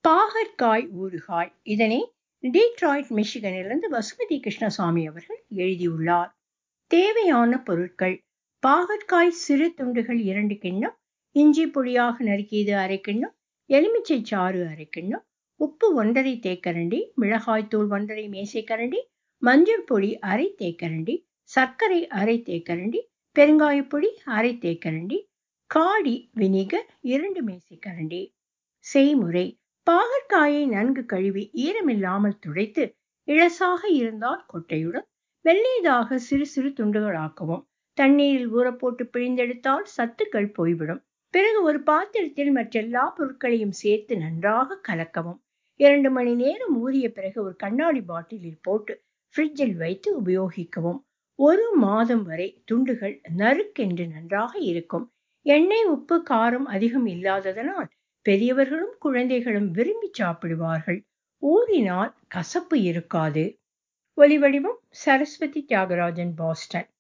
பாகற்காய் ஊறுகாய் இதனை டீட்ராய்ட் மிஷிகனிலிருந்து வசுமதி கிருஷ்ணசாமி அவர்கள் எழுதியுள்ளார் தேவையான பொருட்கள் பாகற்காய் சிறு துண்டுகள் இரண்டு கிண்ணம் இஞ்சி பொடியாக நறுக்கியது அரை கிண்ணம் எலுமிச்சை சாறு அரை கிண்ணம் உப்பு ஒன்றரை தேக்கரண்டி மிளகாய்த்தூள் ஒன்றரை மேசைக்கரண்டி மஞ்சள் பொடி அரை தேக்கரண்டி சர்க்கரை அரை தேக்கரண்டி பெருங்காயப்பொடி அரை தேக்கரண்டி காடி வினிகர் இரண்டு மேசைக்கரண்டி செய்முறை பாகற்காயை நன்கு கழுவி ஈரமில்லாமல் துடைத்து இழசாக இருந்தால் கொட்டையுடன் வெள்ளையதாக சிறு சிறு துண்டுகளாக்கவும் தண்ணீரில் ஊறப்போட்டு பிழிந்தெடுத்தால் சத்துக்கள் போய்விடும் பிறகு ஒரு பாத்திரத்தில் மற்றெல்லா பொருட்களையும் சேர்த்து நன்றாக கலக்கவும் இரண்டு மணி நேரம் ஊறிய பிறகு ஒரு கண்ணாடி பாட்டிலில் போட்டு ஃப்ரிட்ஜில் வைத்து உபயோகிக்கவும் ஒரு மாதம் வரை துண்டுகள் நறுக்கென்று நன்றாக இருக்கும் எண்ணெய் உப்பு காரம் அதிகம் இல்லாததனால் பெரியவர்களும் குழந்தைகளும் விரும்பி சாப்பிடுவார்கள் ஊறினால் கசப்பு இருக்காது ஒலிவடிவம் சரஸ்வதி தியாகராஜன் பாஸ்டன்